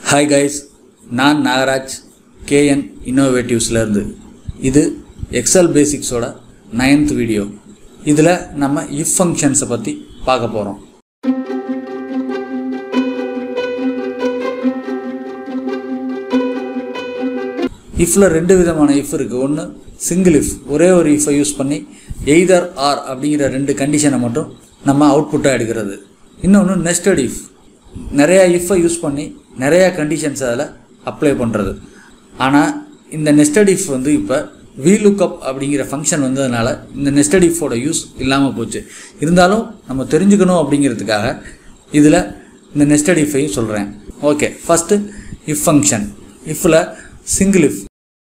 Hi guys நான் Nagaraj KN இன்னோவேட்டிவ்ஸ்லேருந்து இது XL பேசிக்ஸோட ninth video இதில் நம்ம இஃப் ஃபங்க்ஷன்ஸை பற்றி பார்க்க போகிறோம் இஃப்பில் ரெண்டு விதமான இஃப் இருக்குது ஒன்று சிங்கிள் இஃப் ஒரே ஒரு இஃப்பை யூஸ் பண்ணி எய்தர் ஆர் அப்படிங்கிற ரெண்டு கண்டிஷனை மட்டும் நம்ம அவுட்புட்டாக எடுக்கிறது இன்னொன்று நெஸ்டட் இஃப் நிறையா இஃப்பை யூஸ் பண்ணி நிறையா கண்டிஷன்ஸ் அதில் அப்ளை பண்ணுறது ஆனால் இந்த நெஸ்டட் இஃப் வந்து இப்போ VLOOKUP அப்படிங்கிற ஃபங்க்ஷன் வந்ததுனால இந்த நெஸ்டட் இஃபோட யூஸ் இல்லாமல் போச்சு இருந்தாலும் நம்ம தெரிஞ்சுக்கணும் அப்படிங்கிறதுக்காக இதில் இந்த நெஸ்டட் இஃபையும் சொல்கிறேன் ஓகே ஃபஸ்ட்டு இஃப் ஃபங்க்ஷன் இஃப்பில் சிங்கிள் இஃப்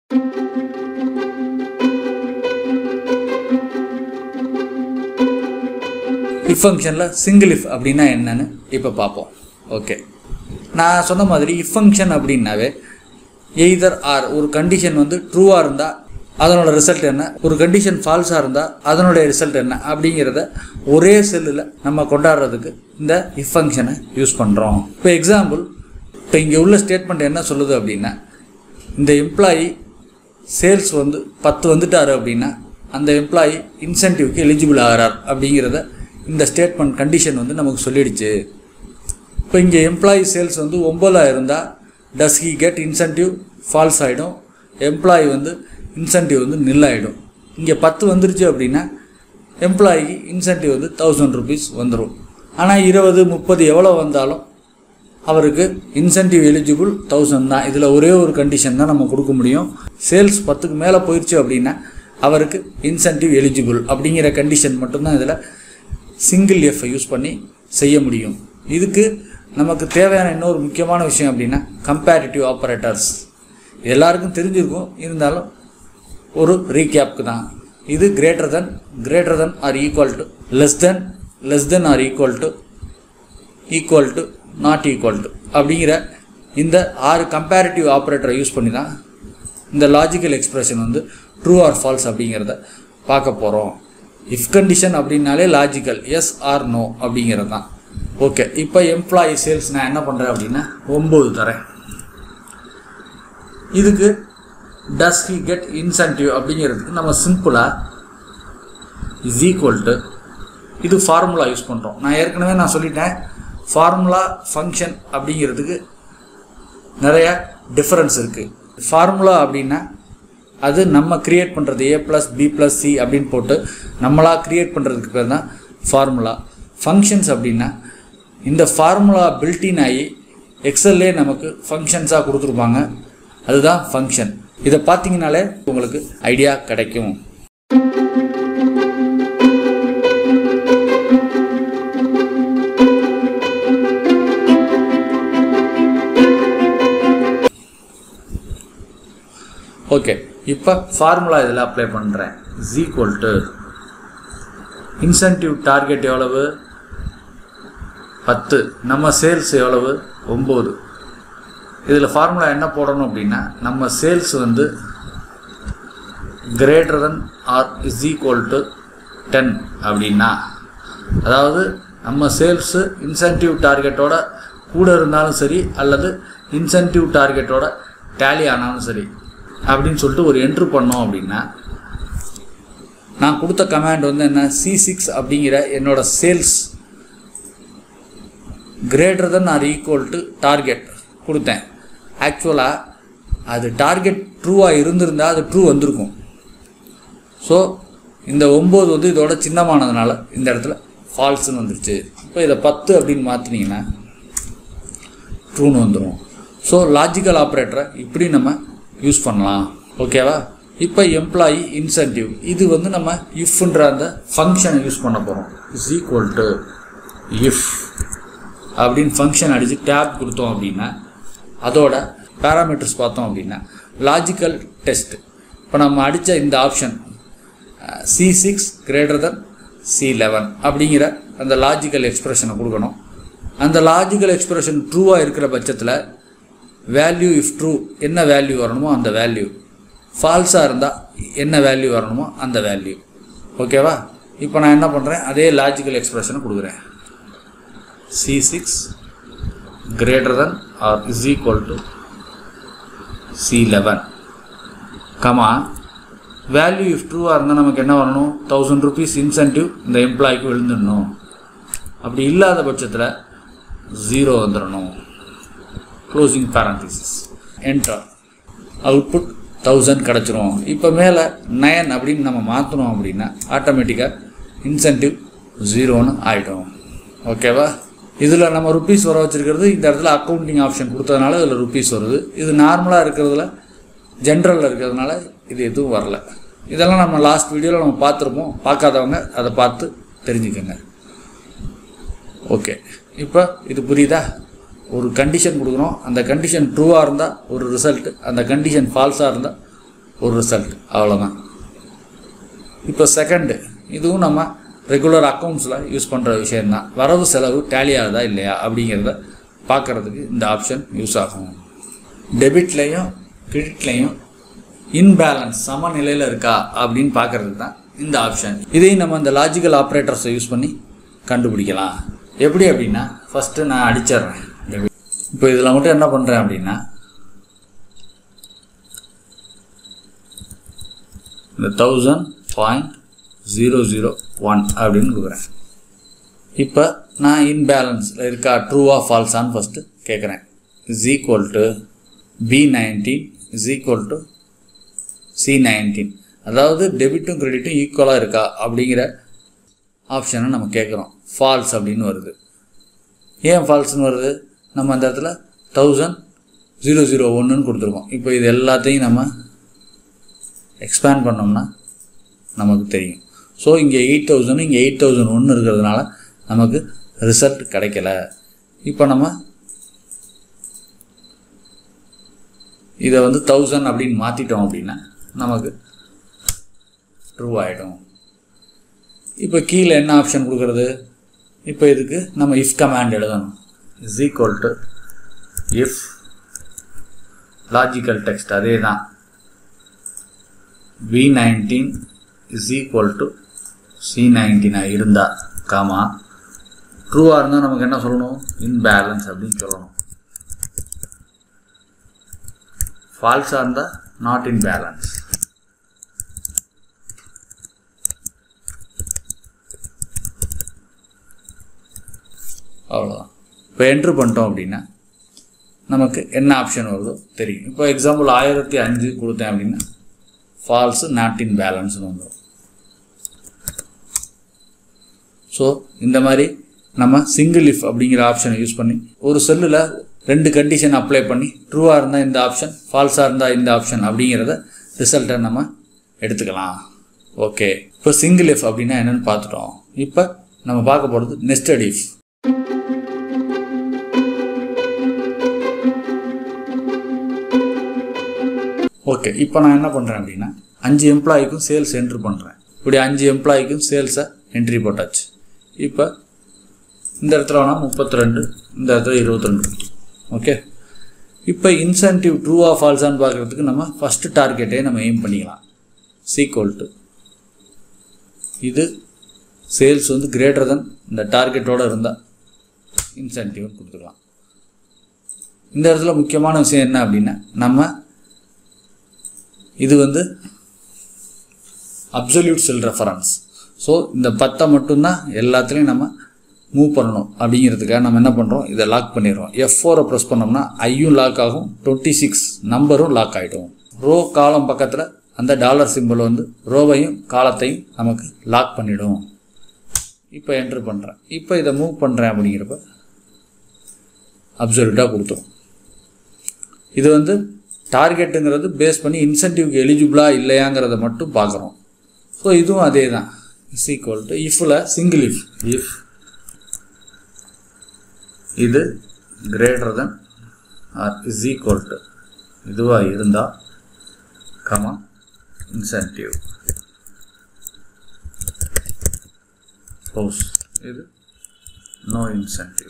இஃப் ஃபங்க்ஷனில் சிங்கிள் இஃப் அப்படின்னா என்னன்னு இப்போ பார்ப்போம் ஓகே நான் சொன்ன மாதிரி இஃப் ஃபங்க்ஷன் அப்படின்னாவே எய்தர் ஆர் ஒரு கண்டிஷன் வந்து ட்ரூவாக இருந்தால் அதனோட ரிசல்ட் என்ன ஒரு கண்டிஷன் ஃபால்ஸாக இருந்தால் அதனுடைய ரிசல்ட் என்ன அப்படிங்கிறத ஒரே செல்லில் நம்ம கொண்டாடுறதுக்கு இந்த இஃப் ஃபங்க்ஷனை யூஸ் பண்ணுறோம் இப்போ எக்ஸாம்பிள் இப்போ இங்கே உள்ள ஸ்டேட்மெண்ட் என்ன சொல்லுது அப்படின்னா இந்த எம்ப்ளாயி சேல்ஸ் வந்து பத்து வந்துட்டாரு அப்படின்னா அந்த எம்ப்ளாயி இன்சென்டிவ்க்கு எலிஜிபிள் ஆகிறார் அப்படிங்கிறத இந்த ஸ்டேட்மெண்ட் கண்டிஷன் வந்து நமக்கு சொல்லிடுச்சு இப்போ இங்கே எம்ப்ளாயி சேல்ஸ் வந்து ஒம்பதாக இருந்தால் does he get incentive false ஆகிடும் எம்ப்ளாயி வந்து இன்சென்டிவ் வந்து nil ஆகிடும் இங்கே பத்து வந்துருச்சு அப்படின்னா எம்ப்ளாயிக்கு இன்சென்டிவ் வந்து தௌசண்ட் ருபீஸ் வந்துடும் ஆனால் இருபது முப்பது எவ்வளோ வந்தாலும் அவருக்கு இன்சென்டிவ் எலிஜிபிள் தௌசண்ட் தான் இதில் ஒரே ஒரு கண்டிஷன் தான் நம்ம கொடுக்க முடியும் சேல்ஸ் பத்துக்கு மேலே போயிடுச்சு அப்படின்னா அவருக்கு இன்சென்டிவ் எலிஜிபிள் அப்படிங்கிற கண்டிஷன் மட்டும்தான் இதில் சிங்கிள் எஃப்ஐ யூஸ் பண்ணி செய்ய முடியும் இதுக்கு நமக்கு தேவையான இன்னொரு முக்கியமான விஷயம் அப்படின்னா கம்பேரிட்டிவ் ஆப்பரேட்டர்ஸ் எல்லாருக்கும் தெரிஞ்சிருக்கும் இருந்தாலும் ஒரு ரீகேப்க்கு தான் இது greater than greater than or equal to less than less than or equal to equal to not equal to அப்படிங்கிற இந்த ஆறு கம்பேரிட்டிவ் ஆப்ரேட்டரை யூஸ் பண்ணி தான் இந்த லாஜிக்கல் எக்ஸ்பிரஷன் வந்து ட்ரூ ஆர் ஃபால்ஸ் அப்படிங்கிறத பார்க்க போகிறோம் இஃப் கண்டிஷன் அப்படின்னாலே லாஜிக்கல் எஸ் ஆர் நோ அப்படிங்கிறது தான் ஓகே இப்போ எம்ப்ளாயி சேல்ஸ் நான் என்ன பண்ணுறேன் அப்படின்னா ஒம்பது தரேன் இதுக்கு டஸ் ஹி கெட் இன்சென்டிவ் அப்படிங்கிறதுக்கு நம்ம சிம்பிளாக இஸ் ஈக்குவல் டு இது ஃபார்முலா யூஸ் பண்ணுறோம் நான் ஏற்கனவே நான் சொல்லிட்டேன் ஃபார்முலா ஃபங்க்ஷன் அப்படிங்கிறதுக்கு நிறைய டிஃப்ரென்ஸ் இருக்குது ஃபார்முலா அப்படின்னா அது நம்ம கிரியேட் பண்ணுறது A plus B plus C அப்படின்னு போட்டு நம்மளாக கிரியேட் பண்ணுறதுக்கு பேர் தான் ஃபார்முலா ஃபங்க்ஷன்ஸ் அப்படின்னா இந்த ஃபார்முலா பில்டின் ஆகி எக்ஸல்லே நமக்கு ஃபங்க்ஷன்ஸாக கொடுத்துருப்பாங்க அதுதான் ஃபங்க்ஷன் இதை பார்த்தீங்கனாலே உங்களுக்கு ஐடியா கிடைக்கும் ஓகே இப்போ ஃபார்முலா இதில் அப்ளை பண்ணுறேன் is equal to incentive target எவ்வளவு பத்து நம்ம சேல்ஸ் எவ்வளவு ஒம்பது இதில் ஃபார்முலா என்ன போடணும் அப்படின்னா நம்ம சேல்ஸ் வந்து greater than or is equal to ten அப்படின்னா அதாவது நம்ம சேல்ஸு இன்சென்டிவ் டார்கெட்டோட கூட இருந்தாலும் சரி அல்லது இன்சென்டிவ் டார்கெட்டோட டேலி ஆனாலும் சரி அப்படின்னு சொல்லிட்டு ஒரு என்ட்ரு பண்ணோம் அப்படின்னா நான் கொடுத்த கமாண்ட் வந்து என்ன சி சிக்ஸ் அப்படிங்கிற என்னோட sales greater than or equal to target கொடுத்தேன் ஆக்சுவலாக அது டார்கெட் ட்ரூவாக இருந்திருந்தால் அது ட்ரூ வந்திருக்கும் ஸோ இந்த ஒம்பது வந்து இதோட சின்னமானதுனால இந்த இடத்துல ஃபால்ஸ்னு வந்துருச்சு இப்போ இதை பத்து அப்படின்னு மாற்றினீங்கன்னா ட்ரூன்னு வந்துடும் ஸோ லாஜிக்கல் ஆப்ரேட்டரை இப்படி நம்ம யூஸ் பண்ணலாம் ஓகேவா இப்போ எம்ப்ளாயி இன்சென்டிவ் இது வந்து நம்ம இஃப்ன்ற அந்த ஃபங்க்ஷனை யூஸ் பண்ண போகிறோம் இஸ் ஈக்குவல் டு இஃப் அப்படின்னு ஃபங்க்ஷன் அடித்து டேப் கொடுத்தோம் அப்படின்னா அதோட பேராமீட்டர்ஸ் பார்த்தோம் அப்படின்னா லாஜிக்கல் டெஸ்ட் இப்போ நம்ம அடித்த இந்த option C six greater than C eleven அப்படிங்கிற அந்த லாஜிக்கல் எக்ஸ்பிரஷனை கொடுக்கணும் அந்த லாஜிக்கல் எக்ஸ்பிரஷன் ட்ரூவாக இருக்கிற பட்சத்தில் வேல்யூ இஃப் ட்ரூ என்ன வேல்யூ வரணுமோ அந்த வேல்யூ ஃபால்ஸாக இருந்தால் என்ன வேல்யூ வரணுமோ அந்த வேல்யூ ஓகேவா இப்போ நான் என்ன பண்ணுறேன் அதே லாஜிக்கல் எக்ஸ்பிரஷனை கொடுக்குறேன் C six greater than or is equal to C eleven comma value if ட்ரூவாக இருந்தால் நமக்கு என்ன வரணும் தௌசண்ட் ருபீஸ் இன்சென்டிவ் இந்த எம்ப்ளாய்க்கு விழுந்துடணும் அப்படி இல்லாத பட்சத்தில் ஜீரோ வந்துடணும் closing parenthesis enter output thousand கிடச்சிரும் இப்போ மேலே நயன் அப்படின்னு நம்ம மாற்றணும் அப்படின்னா ஆட்டோமேட்டிக்காக இன்சென்டிவ் ஜீரோன்னு ஆகிடும் ஓகேவா இதில் நம்ம ருப்பீஸ் வர வச்சுருக்கிறது இந்த இடத்துல அக்கௌண்டிங் ஆப்ஷன் கொடுத்ததுனால இதில் ருப்பீஸ் வருது இது நார்மலாக இருக்கிறதுல ஜென்ரலில் இருக்கிறதுனால இது எதுவும் வரல இதெல்லாம் நம்ம லாஸ்ட் வீடியோவில் நம்ம பார்த்துருப்போம் பார்க்காதவங்க அதை பார்த்து தெரிஞ்சுக்கோங்க ஓகே இப்போ இது புரியுதா ஒரு கண்டிஷன் கொடுக்குறோம் அந்த கண்டிஷன் ட்ரூவாக இருந்தால் ஒரு ரிசல்ட் அந்த கண்டிஷன் ஃபால்ஸாக இருந்தால் ஒரு ரிசல்ட் அவ்வளோதான் இப்போ செகண்டு இதுவும் நம்ம ரெகுலர் அக்கௌண்ட்ஸில் யூஸ் பண்ணுற விஷயந்தான் வரவு செலவு டேலி ஆகுதா இல்லையா அப்படிங்கிறத பார்க்குறதுக்கு இந்த ஆப்ஷன் யூஸ் ஆகும் டெபிட்லேயும் கிரெடிட்லேயும் இன்பேலன்ஸ் சமநிலையில் இருக்கா அப்படின்னு பார்க்கறதுக்கு தான் இந்த ஆப்ஷன் இதையும் நம்ம இந்த லாஜிக்கல் ஆப்ரேட்டர்ஸை யூஸ் பண்ணி கண்டுபிடிக்கலாம் எப்படி அப்படின்னா ஃபஸ்ட்டு நான் அடிச்சிடுறேன் debit. இப்போ இதில் மட்டும் என்ன பண்ணுறேன் அப்படின்னா இந்த thousand point zero zero one அப்படின்னு கொடுக்குறேன் இப்போ நான் இன்பேலன்ஸில் இருக்கா ட்ரூவா ஃபால்ஸான்னு ஃபஸ்ட்டு கேட்குறேன் is equal to B nineteen is equal to C nineteen அதாவது டெபிட்டும் கிரெடிட்டும் ஈக்குவலாக இருக்கா அப்படிங்கிற ஆப்ஷனை நம்ம கேட்குறோம் ஃபால்ஸ் அப்படின்னு வருது ஏன் ஃபால்ஸ்னு வருது நம்ம அந்த இடத்துல தௌசண்ட் ஜீரோ ஜீரோ ஒன்றுன்னு கொடுத்துருக்கோம் இப்போ இது எல்லாத்தையும் நம்ம எக்ஸ்பேண்ட் பண்ணோம்னா நமக்கு தெரியும் ஸோ இங்கே எயிட் தௌசண்ட் இங்கே எயிட் தௌசண்ட் ஒன்று இருக்கிறதுனால நமக்கு ரிசல்ட் கிடைக்கல இப்போ நம்ம இதை வந்து தௌசண்ட் அப்படின்னு மாற்றிட்டோம் அப்படின்னா நமக்கு ட்ரூ ஆகிடும் இப்போ கீழே என்ன ஆப்ஷன் கொடுக்குறது இப்போ இதுக்கு நம்ம இஃப் கமாண்ட் எழுதணும் is equal to if logical text அதே தான் V nineteen is equal to C நைன்டீனாக இருந்தால் காமா ட்ரூவாக இருந்தால் நமக்கு என்ன சொல்லணும் இன்பேலன்ஸ் அப்படின்னு சொல்லணும் ஃபால்ஸாக இருந்தால் நாட் இன் பேலன்ஸ் அவ்வளோதான் இப்போ என்ட்ரு பண்ணிட்டோம் அப்படின்னா நமக்கு என்ன ஆப்ஷன் வருதோ தெரியும் இப்போ எக்ஸாம்பிள் ஆயிரத்தி அஞ்சு கொடுத்தேன் அப்படின்னா ஃபால்ஸு நாட் இன் பேலன்ஸ்னு வந்துடும் ஸோ இந்த மாதிரி நம்ம சிங்கிள் இஃப் அப்படிங்கிற ஆப்ஷனை யூஸ் பண்ணி ஒரு செல்லில் ரெண்டு கண்டிஷன் அப்ளை பண்ணி ட்ரூவாக இருந்தால் இந்த ஆப்ஷன் ஃபால்ஸாக இருந்தால் இந்த ஆப்ஷன் அப்படிங்கிறத ரிசல்ட்டை நம்ம எடுத்துக்கலாம் ஓகே இப்போ சிங்கிள் இஃப் அப்படின்னா என்னென்னு பார்த்துட்டோம் இப்போ நம்ம பார்க்க போகிறது நெஸ்டட் இஃப் ஓகே இப்போ நான் என்ன பண்ணுறேன் அப்படின்னா அஞ்சு எம்ப்ளாய்க்கும் சேல்ஸ் என்ட்ரி பண்ணுறேன் இப்படி அஞ்சு எம்ப்ளாய்க்கும் சேல்ஸை என்ட்ரி போட்டாச்சு இப்போ இந்த இடத்துல வேணால் முப்பத்தி ரெண்டு இந்த இடத்துல இருபத்தி ரெண்டு ஓகே இப்போ இன்சென்டிவ் ட்ரூவா ஃபால்ஸான்னு பார்க்குறதுக்கு நம்ம ஃபஸ்ட்டு டார்கெட்டே நம்ம எய்ம் பண்ணிக்கலாம் சீக்வல் டு இது சேல்ஸ் வந்து கிரேட்டர் தென் இந்த டார்கெட்டோடு இருந்தால் இன்சென்டிவ்னு கொடுத்துக்கலாம் இந்த இடத்துல முக்கியமான விஷயம் என்ன அப்படின்னா நம்ம இது வந்து அப்சல்யூட் செல் ரெஃபரன்ஸ் ஸோ இந்த பத்தை மட்டும்தான் எல்லாத்துலேயும் நம்ம மூவ் பண்ணணும் அப்படிங்கிறதுக்காக நம்ம என்ன பண்ணுறோம் இதை லாக் பண்ணிடுறோம் எஃப் ஃபோரை ப்ரெஸ் பண்ணோம்னா ஐயும் லாக் ஆகும் டுவெண்ட்டி சிக்ஸ் நம்பரும் லாக் ஆகிடும் ரோ காலம் பக்கத்தில் அந்த டாலர் சிம்பிள் வந்து ரோவையும் காலத்தையும் நமக்கு லாக் பண்ணிடும் இப்போ என்ட்ரு பண்ணுறேன் இப்போ இதை மூவ் பண்ணுறேன் அப்படிங்கிறப்ப அப்சல்யூட்டாக கொடுத்துரும் இது வந்து டார்கெட்டுங்கிறது பேஸ் பண்ணி இன்சென்டிவ்க்கு எலிஜிபிளா இல்லையாங்கிறத மட்டும் பார்க்குறோம் ஸோ இதுவும் அதே தான் இஸ் ஈக்குவல் டு இஃபில் சிங்கிள் இஃப் இஃப் இது greater than or is equal to இதுவாக இருந்தால் கமா இன்சென்டிவ் க்ளோஸ் இது நோ இன்சென்டிவ்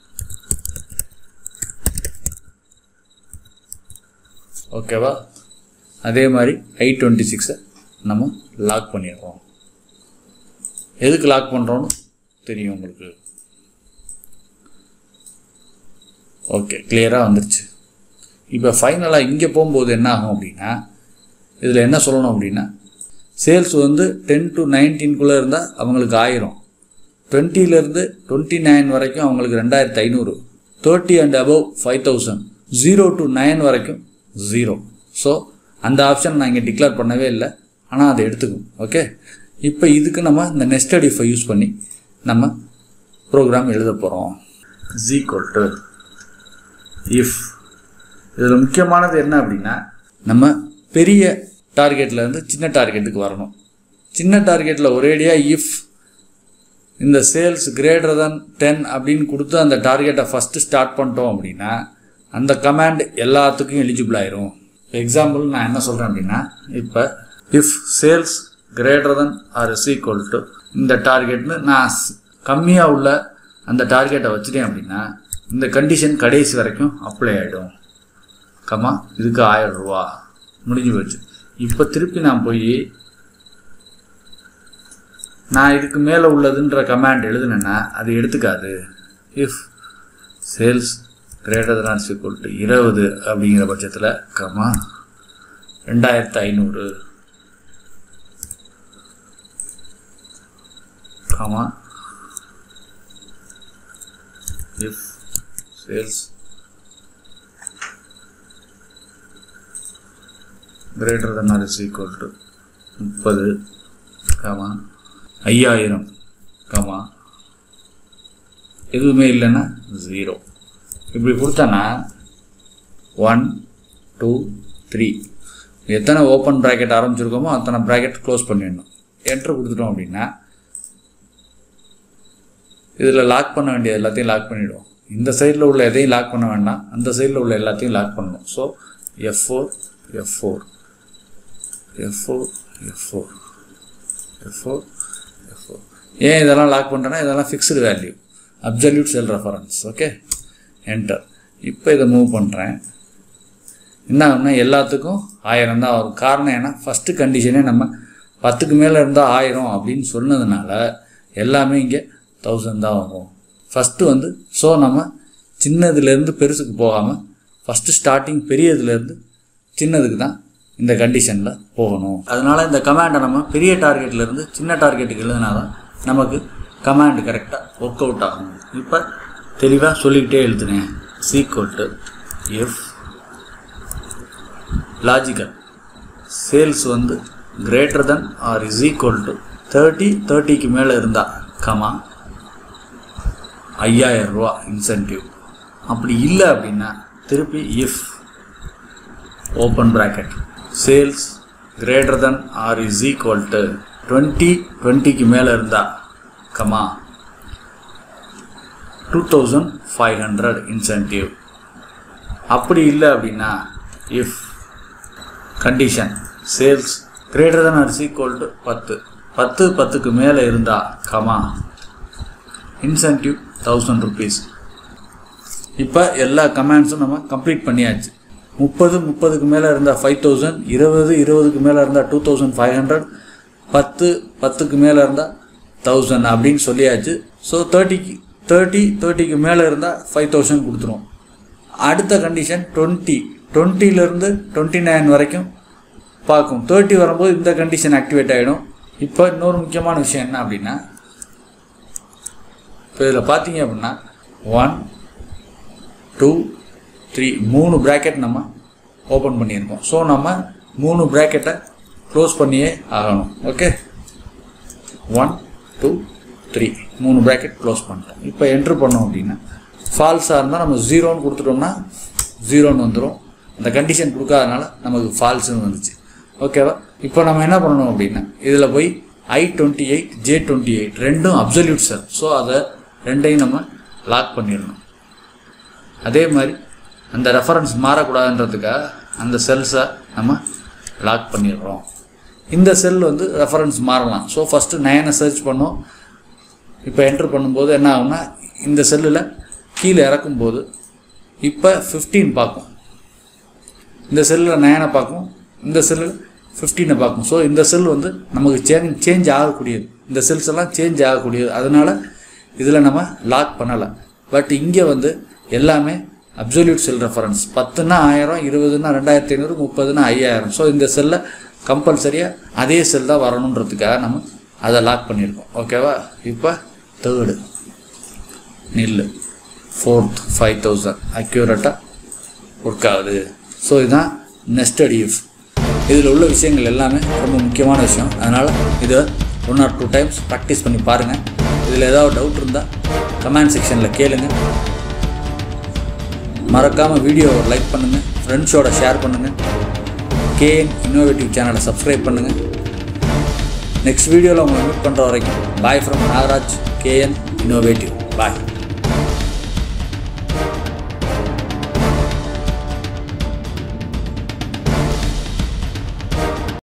ஓகேவா அதே மாதிரி ஐ டுவெண்ட்டி சிக்ஸை நம்ம லாக் பண்ணிடுறோம் எதுக்கு லாக் பண்ணுறோன்னு தெரியும் உங்களுக்கு ஓகே கிளியராக வந்துருச்சு இப்போ ஃபைனலாக இங்கே போகும்போது என்ன ஆகும் அப்படின்னா இதில் என்ன சொல்லணும் அப்படின்னா சேல்ஸ் வந்து டென் டு நைன்டீன்குள்ளே இருந்தால் அவங்களுக்கு ஆயிரம் டுவெண்ட்டிலேருந்து டுவெண்ட்டி நைன் வரைக்கும் அவங்களுக்கு ரெண்டாயிரத்து ஐநூறு thirty and above five thousand zero to nine வரைக்கும் ஜீரோ ஸோ அந்த ஆப்ஷன் நான் இங்கே டிக்ளேர் பண்ணவே இல்லை ஆனால் அதை எடுத்துக்கும் ஓகே இப்போ இதுக்கு நம்ம இந்த நெஸ்டட் இஃபை யூஸ் பண்ணி நம்ம ப்ரோக்ராம் எழுத போகிறோம் ஈக்குவல் டு இஃப் இதில் முக்கியமானது என்ன அப்படின்னா நம்ம பெரிய டார்கெட்ல இருந்து சின்ன டார்கெட்டுக்கு வரணும் சின்ன டார்கெட்டில் ஒரேடியாக இஃப் இந்த சேல்ஸ் கிரேட்டர் than டென் அப்படின்னு கொடுத்து அந்த டார்கெட்டை ஃபஸ்ட்டு ஸ்டார்ட் பண்ணிட்டோம் அப்படின்னா அந்த கமாண்ட் எல்லாத்துக்கும் எலிஜிபிள் ஆயிரும் எக்ஸாம்பிள் நான் என்ன சொல்கிறேன் அப்படின்னா இப்போ if sales greater than or is equal to இந்த டார்கெட்னு நான் கம்மியாக உள்ள அந்த டார்கெட்டை வச்சுட்டேன் அப்படின்னா இந்த கண்டிஷன் கடைசி வரைக்கும் அப்ளை ஆகிடும் கம்மா இதுக்கு ஆயிரம் ரூபா முடிஞ்சு போச்சு இப்போ திருப்பி நான் போய் நான் இதுக்கு மேலே உள்ளதுன்ற கமாண்ட் எழுதுனேன்னா அது எடுத்துக்காது if sales greater than or equal to இருபது அப்படிங்கிற பட்சத்தில் கமா ரெண்டாயிரத்து ஐநூறு comma if sales greater than or is equal to முப்பது கமா ஐயாயிரம் கமா எதுவுமே இல்லைன்னா ஜீரோ இப்படி கொடுத்தனா ஒன் டூ த்ரீ எத்தனை ஓப்பன் ப்ராக்கெட் ஆரம்பிச்சிருக்கோமோ அத்தனை ப்ராக்கெட் க்ளோஸ் பண்ணிடணும் என்ட்ரு கொடுத்துட்டோம் அப்படின்னா இதில் லாக் பண்ண வேண்டியது எல்லாத்தையும் லாக் பண்ணிவிடுவோம் இந்த சைடில் உள்ள எதையும் லாக் பண்ண வேண்டாம் அந்த சைடில் உள்ள எல்லாத்தையும் லாக் பண்ணணும் so F four F four F four F four F four F four ஏன் இதெல்லாம் லாக் பண்ணுறேன்னா இதெல்லாம் fixed value absolute cell reference okay enter இப்போ இதை மூவ் பண்ணுறேன் என்ன ஆகும்னா எல்லாத்துக்கும் ஆயிரம் தான் வரும் காரணம் ஏன்னா ஃபஸ்ட்டு கண்டிஷனே நம்ம பத்துக்கு மேலே இருந்தால் ஆயிரம் அப்படின்னு சொன்னதுனால எல்லாமே இங்கே தௌசண்ட் தான் வரும் ஃபஸ்ட்டு வந்து ஸோ நம்ம சின்னதுலேருந்து பெருசுக்கு போகாமல் ஃபஸ்ட்டு ஸ்டார்டிங் பெரியதுலேருந்து சின்னதுக்கு தான் இந்த கண்டிஷனில் போகணும் அதனால் இந்த கமாண்டை நம்ம பெரிய டார்கெட்லேருந்து சின்ன டார்கெட்டுக்கு எழுதினா தான் நமக்கு கமாண்ட் கரெக்டாக ஒர்க் அவுட் ஆகும் இப்போ தெளிவாக சொல்லிக்கிட்டே எழுதுனேன் சீக்வல் எஃப் லாஜிக்கல் சேல்ஸ் வந்து greater than or is equal to thirty தேர்ட்டிக்கு மேலே இருந்தால் கமா ஐயாயிரம் ரூபா இன்சென்டிவ் அப்படி இல்லை அப்படின்னா திருப்பி if open bracket sales greater than or is equal to twenty டுவெண்ட்டிக்கு மேலே இருந்தால் comma two thousand five hundred incentive அப்படி இல்லை அப்படின்னா if condition sales greater than or equal to பத்து பத்து பத்துக்கு மேலே இருந்தால் கமா இன்சென்டிவ் தௌசண்ட் ருபீஸ் இப்போ எல்லா கமெண்ட்ஸும் நம்ம கம்ப்ளீட் பண்ணியாச்சு முப்பது முப்பதுக்கு மேலே இருந்தால் ஃபைவ் தௌசண்ட் இருபது இருபதுக்கு மேலே இருந்தால் டூ தௌசண்ட் ஃபைவ் ஹண்ட்ரட் பத்து பத்துக்கு மேலே இருந்தால் தௌசண்ட் அப்படின்னு சொல்லியாச்சு ஸோ தேர்ட்டிக்கு தேர்ட்டி தேர்ட்டிக்கு மேலே இருந்தால் ஃபைவ் தௌசண்ட் கொடுத்துரும் அடுத்த கண்டிஷன் டுவெண்ட்டி டுவெண்ட்டிலேருந்து டுவெண்ட்டி நைன் வரைக்கும் பார்க்கும் தேர்ட்டி வரும்போது இந்த கண்டிஷன் ஆக்டிவேட் ஆகிடும் இப்போ இன்னொரு முக்கியமான விஷயம் என்ன அப்படின்னா இப்போ இதில் பார்த்தீங்க அப்படின்னா ஒன் டூ த்ரீ மூணு ப்ராக்கெட் நம்ம ஓப்பன் பண்ணியிருக்கோம் ஸோ நம்ம மூணு ப்ராக்கெட்டை க்ளோஸ் பண்ணியே ஆகணும் ஓகே ஒன் டூ த்ரீ மூணு ப்ராக்கெட் க்ளோஸ் பண்ணிட்டோம் இப்போ என்ட்ரு பண்ணோம் அப்படின்னா ஃபால்ஸாக இருந்தால் நம்ம ஜீரோன்னு கொடுத்துட்டோம்னா ஜீரோன்னு வந்துடும் அந்த கண்டிஷன் கொடுக்காதனால நமக்கு ஃபால்ஸ்னு வந்துச்சு ஓகேவா இப்போ நம்ம என்ன பண்ணணும் அப்படின்னா இதில் போய் I twenty eight J twenty eight ரெண்டும் அப்சல்யூட் செல் ஸோ அதை ரெண்டையும் நம்ம லாக் பண்ணிடணும் அதே மாதிரி அந்த ரெஃபரன்ஸ் மாறக்கூடாதுன்றதுக்காக அந்த செல்ஸை நம்ம லாக் பண்ணிடுறோம் இந்த செல் வந்து ரெஃபரன்ஸ் மாறலாம் ஸோ ஃபஸ்ட்டு நயனை சர்ச் பண்ணோம் இப்போ என்ட்ரு பண்ணும்போது என்ன ஆகும்னா இந்த செல்லில் கீழே இறக்கும்போது இப்போ ஃபிஃப்டீன் பார்க்கும் இந்த செல்லில் நயனை பார்க்கும் இந்த செல்லில் ஃபிஃப்டீனை பார்க்கும் ஸோ இந்த செல் வந்து நமக்கு சேஞ்ச் சேஞ்ச் ஆகக்கூடியது இந்த செல்ஸ் எல்லாம் சேஞ்ச் ஆகக்கூடியது அதனால் இதில் நம்ம லாக் பண்ணலை பட் இங்கே வந்து எல்லாமே அப்சல்யூட் செல் ரெஃபரன்ஸ் பத்துனா ஆயிரம் இருபதுனா ரெண்டாயிரத்தி ஐநூறு முப்பதுனா ஐயாயிரம் ஸோ இந்த செல்லை கம்பல்சரியாக அதே செல் தான் வரணுன்றதுக்காக நம்ம அதை லாக் பண்ணியிருக்கோம் ஓகேவா இப்போ தேர்டு நில்லு ஃபோர்த் ஃபைவ் தௌசண்ட் அக்யூரேட்டாக ஒர்க் ஆகுது ஸோ இதுதான் நெஸ்டட் இஃப் இதில் உள்ள விஷயங்கள் எல்லாமே ரொம்ப முக்கியமான விஷயம் அதனால் இதை one or two times practice பண்ணி பாருங்கள் இதில் ஏதாவது டவுட் இருந்தால் கமெண்ட் செக்ஷனில் கேளுங்க மறக்காமல் வீடியோவை லைக் பண்ணுங்கள் ஃப்ரெண்ட்ஸோட ஷேர் பண்ணுங்கள் கேஎன் இன்னோவேட்டிவ் சேனலை சப்ஸ்கிரைப் பண்ணுங்கள் நெக்ஸ்ட் வீடியோவில் உங்களை மீட் பண்ணுற வரைக்கும் bye from Nagaraj K N innovative bye